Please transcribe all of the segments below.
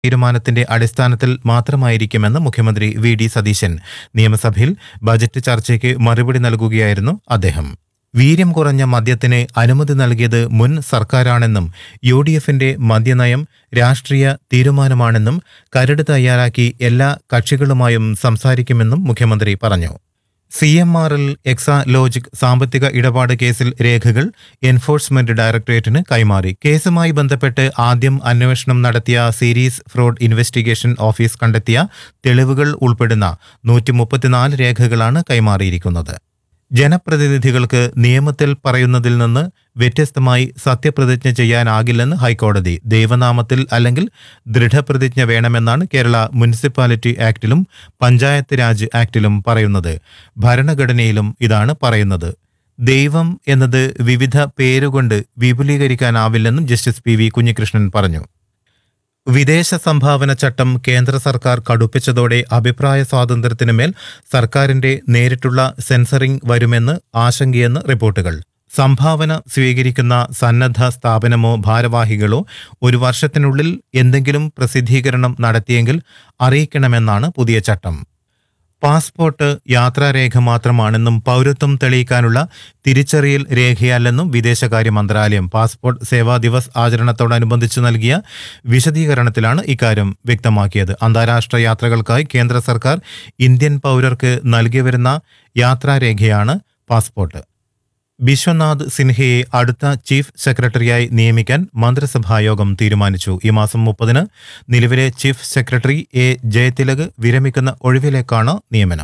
തീരുമാനത്തിന്റെ അടിസ്ഥാനത്തിൽ മാത്രമായിരിക്കുമെന്ന് മുഖ്യമന്ത്രി വി ഡി സതീശൻ നിയമസഭയിൽ ബജറ്റ് ചർച്ചയ്ക്ക് മറുപടി നൽകുകയായിരുന്നു അദ്ദേഹം വീര്യം കുറഞ്ഞ മദ്യത്തിന് അനുമതി നൽകിയത് മുൻ സർക്കാരാണെന്നും യു ഡി എഫിന്റെ മദ്യനയം രാഷ്ട്രീയ തീരുമാനമാണെന്നും കരട് തയ്യാറാക്കി എല്ലാ കക്ഷികളുമായും സംസാരിക്കുമെന്നും മുഖ്യമന്ത്രി പറഞ്ഞു C M R L Exalogic സാമ്പത്തിക ഇടപാട് കേസിൽ രേഖകൾ എൻഫോഴ്സ്മെന്റ് ഡയറക്ടറേറ്റിന് കൈമാറി കേസുമായി ബന്ധപ്പെട്ട് ആദ്യം അന്വേഷണം നടത്തിയ സീരീസ് ഫ്രോഡ് ഇൻവെസ്റ്റിഗേഷൻ ഓഫീസ് കണ്ടെത്തിയ തെളിവുകൾ ഉൾപ്പെടുന്ന നൂറ്റി മുപ്പത്തിനാല് രേഖകളാണ് കൈമാറിയിരിക്കുന്നത് ജനപ്രതിനിധികൾക്ക് നിയമത്തിൽ പറയുന്നതിൽ നിന്ന് വ്യത്യസ്തമായി സത്യപ്രതിജ്ഞ ചെയ്യാനാകില്ലെന്ന് ഹൈക്കോടതി ദൈവനാമത്തിൽ അല്ലെങ്കിൽ ദൃഢപ്രതിജ്ഞ വേണമെന്നാണ് കേരള മുനിസിപ്പാലിറ്റി ആക്ടിലും പഞ്ചായത്ത് രാജ് ആക്ടിലും പറയുന്നത് ഭരണഘടനയിലും ഇതാണ് പറയുന്നത് ദൈവം എന്നത് വിവിധ പേരുകൊണ്ട് വിപുലീകരിക്കാനാവില്ലെന്നും ജസ്റ്റിസ് പി വി കുഞ്ഞികൃഷ്ണൻ പറഞ്ഞു വിദേശ സംഭാവന ചട്ടം കേന്ദ്ര സർക്കാർ കടുപ്പിച്ചതോടെ അഭിപ്രായ സ്വാതന്ത്ര്യത്തിനു മേൽ സർക്കാരിന്റെ നേരിട്ടുള്ള സെൻസറിംഗ് വരുമെന്ന് ആശങ്കയെന്ന് റിപ്പോർട്ടുകൾ സംഭാവന സ്വീകരിക്കുന്ന സന്നദ്ധ സ്ഥാപനമോ ഭാരവാഹികളോ ഒരു വർഷത്തിനുള്ളിൽ എന്തെങ്കിലും പ്രസിദ്ധീകരണം നടത്തിയെങ്കിൽ അറിയിക്കണമെന്നാണ് പുതിയ ചട്ടം പാസ്പോർട്ട് യാത്രാരേഖ മാത്രമാണെന്നും പൗരത്വം തെളിയിക്കാനുള്ള തിരിച്ചറിയൽ രേഖയല്ലെന്നും വിദേശകാര്യ മന്ത്രാലയം പാസ്പോർട്ട് സേവാ ദിവസ് ആചരണത്തോടനുബന്ധിച്ച് നൽകിയ വിശദീകരണത്തിലാണ് ഇക്കാര്യം വ്യക്തമാക്കിയത് അന്താരാഷ്ട്ര യാത്രകൾക്കായി കേന്ദ്ര സർക്കാർ ഇന്ത്യൻ പൗരർക്ക് നൽകി വരുന്ന യാത്രാരേഖയാണ് പാസ്പോർട്ട് ബിശ്വനാഥ് സിൻഹയെ അടുത്ത ചീഫ് സെക്രട്ടറിയായി നിയമിക്കാൻ മന്ത്രിസഭായോഗം തീരുമാനിച്ചു ഈ മാസം മുപ്പതിന് നിലവിലെ ചീഫ് സെക്രട്ടറി എ ജയതിലക് വിരമിക്കുന്ന ഒഴിവിലേക്കാണ് നിയമനം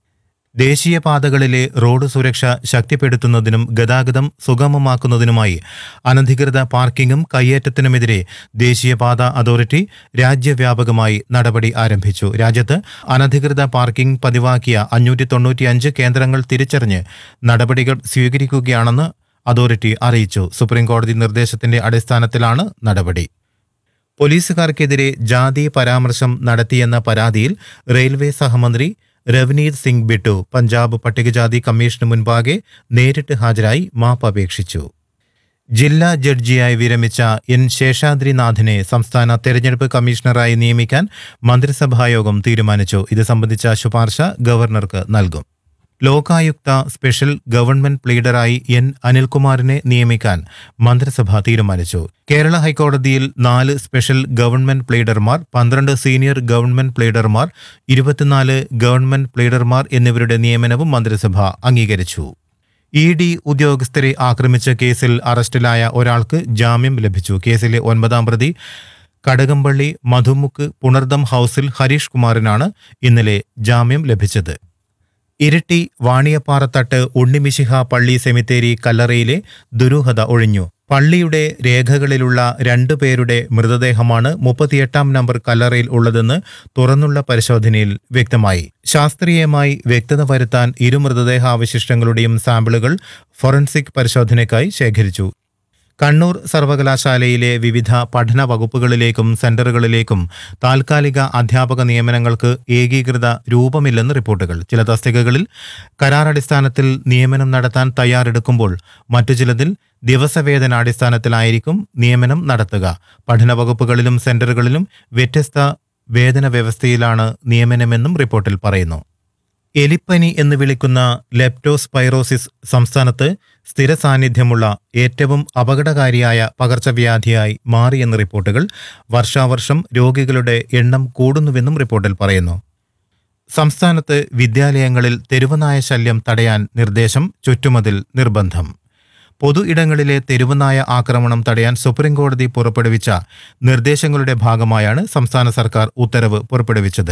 ദേശീയപാതകളിലെ റോഡ് സുരക്ഷ ശക്തിപ്പെടുത്തുന്നതിനും ഗതാഗതം സുഗമമാക്കുന്നതിനുമായി അനധികൃത പാർക്കിംഗും കയ്യേറ്റത്തിനുമെതിരെ ദേശീയപാത അതോറിറ്റി രാജ്യവ്യാപകമായി നടപടി ആരംഭിച്ചു രാജ്യത്ത് അനധികൃത പാർക്കിംഗ് പതിവാക്കിയ അഞ്ഞൂറ്റി തൊണ്ണൂറ്റിയഞ്ച് കേന്ദ്രങ്ങൾ തിരിച്ചറിഞ്ഞ് നടപടികൾ സ്വീകരിക്കുകയാണെന്ന് അതോറിറ്റി അറിയിച്ചു സുപ്രീംകോടതി നിർദ്ദേശത്തിന്റെ അടിസ്ഥാനത്തിലാണ് നടപടി പോലീസുകാർക്കെതിരെ ജാതി പരാമർശം നടത്തിയെന്ന പരാതിയിൽ റെയിൽവേ സഹമന്ത്രി രവനീത് സിംഗ് ബിട്ടു പഞ്ചാബ് പട്ടികജാതി കമ്മീഷന് മുൻപാകെ നേരിട്ട് ഹാജരായി മാപ്പ് അപേക്ഷിച്ചു ജില്ലാ ജഡ്ജിയായി വിരമിച്ച എൻ ശേഷാദ്രിനാഥിനെ സംസ്ഥാന തെരഞ്ഞെടുപ്പ് കമ്മീഷണറായി നിയമിക്കാൻ മന്ത്രിസഭായോഗം തീരുമാനിച്ചു ഇത് സംബന്ധിച്ച ശുപാർശ ഗവർണർക്ക് നൽകും ലോകായുക്ത സ്പെഷ്യൽ ഗവൺമെന്റ് പ്ലീഡറായി എൻ അനിൽകുമാറിനെ നിയമിക്കാൻ മന്ത്രിസഭ തീരുമാനിച്ചു കേരള ഹൈക്കോടതിയിൽ നാല് സ്പെഷ്യൽ ഗവൺമെന്റ് പ്ലീഡർമാർ പന്ത്രണ്ട് സീനിയർ ഗവൺമെന്റ് പ്ലീഡർമാർ ഇരുപത്തിനാല് ഗവൺമെന്റ് പ്ലീഡർമാർ എന്നിവരുടെ നിയമനവും മന്ത്രിസഭ അംഗീകരിച്ചു ഇ ഡി ഉദ്യോഗസ്ഥരെ ആക്രമിച്ച കേസിൽ അറസ്റ്റിലായ ഒരാൾക്ക് ജാമ്യം ലഭിച്ചു കേസിലെ ഒൻപതാം പ്രതി കടകംപള്ളി മധുമുക്ക് പുണർദം ഹൌസിൽ ഹരീഷ് കുമാറിനാണ് ഇന്നലെ ജാമ്യം ലഭിച്ചത് ഇരിട്ടി വാണിയപ്പാറത്തട്ട് ഉണ്ണിമിശിഹ പള്ളി സെമിത്തേരി കല്ലറയിലെ ദുരൂഹത ഒഴിഞ്ഞു പള്ളിയുടെ രേഖകളിലുള്ള രണ്ടു പേരുടെ മൃതദേഹമാണ് മുപ്പത്തിയെട്ടാം നമ്പർ കല്ലറയിൽ ഉള്ളതെന്ന് തുറന്നുള്ള പരിശോധനയിൽ വ്യക്തമായി ശാസ്ത്രീയമായി വ്യക്തത വരുത്താൻ ഇരു മൃതദേഹാവശിഷ്ടങ്ങളുടെയും സാമ്പിളുകൾ ഫോറൻസിക് പരിശോധനയ്ക്കായി ശേഖരിച്ചു കണ്ണൂർ സർവകലാശാലയിലെ വിവിധ പഠന വകുപ്പുകളിലേക്കും സെന്ററുകളിലേക്കും താൽക്കാലിക അധ്യാപക നിയമനങ്ങൾക്ക് ഏകീകൃത രൂപമില്ലെന്ന് റിപ്പോർട്ടുകൾ ചില തസ്തികകളിൽ കരാറടിസ്ഥാനത്തിൽ നിയമനം നടത്താൻ തയ്യാറെടുക്കുമ്പോൾ മറ്റു ചിലതിൽ ദിവസവേതനാടിസ്ഥാനത്തിലായിരിക്കും നിയമനം നടത്തുക പഠന വകുപ്പുകളിലും സെന്ററുകളിലും വ്യത്യസ്ത വേതന വ്യവസ്ഥയിലാണ് നിയമനമെന്നും റിപ്പോർട്ടിൽ പറയുന്നു എലിപ്പനി എന്ന് വിളിക്കുന്ന ലെപ്റ്റോസ്പൈറോസിസ് സംസ്ഥാനത്ത് സ്ഥിര സാന്നിധ്യമുള്ള ഏറ്റവും അപകടകാരിയായ പകർച്ചവ്യാധിയായി മാറിയെന്ന് റിപ്പോർട്ടുകൾ വർഷാവർഷം രോഗികളുടെ എണ്ണം കൂടുന്നുവെന്നും റിപ്പോർട്ടിൽ പറയുന്നു സംസ്ഥാനത്ത് വിദ്യാലയങ്ങളിൽ തെരുവുനായ ശല്യം തടയാൻ നിർദ്ദേശം ചുറ്റുമതിൽ നിർബന്ധം പൊതു ഇടങ്ങളിലെ തെരുവുനായ ആക്രമണം തടയാൻ സുപ്രീംകോടതി പുറപ്പെടുവിച്ച നിർദ്ദേശങ്ങളുടെ ഭാഗമായാണ് സംസ്ഥാന സർക്കാർ ഉത്തരവ് പുറപ്പെടുവിച്ചത്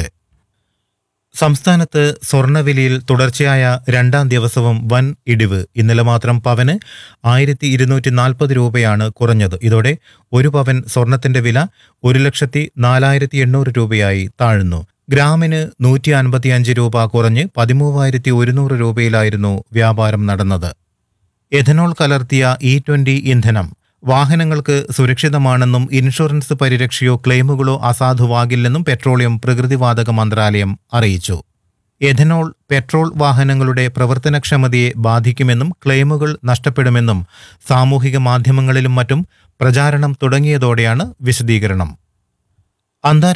സംസ്ഥാനത്ത് സ്വർണ്ണവിലയിൽ തുടർച്ചയായ രണ്ടാം ദിവസവും വൻ ഇടിവ് ഇന്നലെ മാത്രം പവന് ആയിരത്തി ഇരുന്നൂറ്റി നാൽപ്പത് രൂപയാണ് കുറഞ്ഞത് ഇതോടെ ഒരു പവൻ സ്വർണത്തിന്റെ വില ഒരു ലക്ഷത്തി നാലായിരത്തി എണ്ണൂറ് രൂപയായി താഴ്ന്നു ഗ്രാമിന് നൂറ്റി അൻപത്തിയഞ്ച് രൂപ കുറഞ്ഞ് പതിമൂവായിരത്തി ഒരുന്നൂറ് രൂപയിലായിരുന്നു വ്യാപാരം നടന്നത് എഥനോൾ കലർത്തിയ ഇ ട്വന്റി ഇന്ധനം വാഹനങ്ങൾക്ക് സുരക്ഷിതമാണെന്നും ഇൻഷുറൻസ് പരിരക്ഷയോ ക്ലെയിമുകളോ അസാധുവാകില്ലെന്നും പെട്രോളിയം പ്രകൃതിവാതക മന്ത്രാലയം അറിയിച്ചു എഥനോൾ പെട്രോൾ വാഹനങ്ങളുടെ പ്രവർത്തനക്ഷമതയെ ബാധിക്കുമെന്നും ക്ലെയിമുകൾ നഷ്ടപ്പെടുമെന്നും സാമൂഹിക മാധ്യമങ്ങളിലും മറ്റും പ്രചാരണം തുടങ്ങിയതോടെയാണ് വിശദീകരണം അന്താരാഷ്ട്ര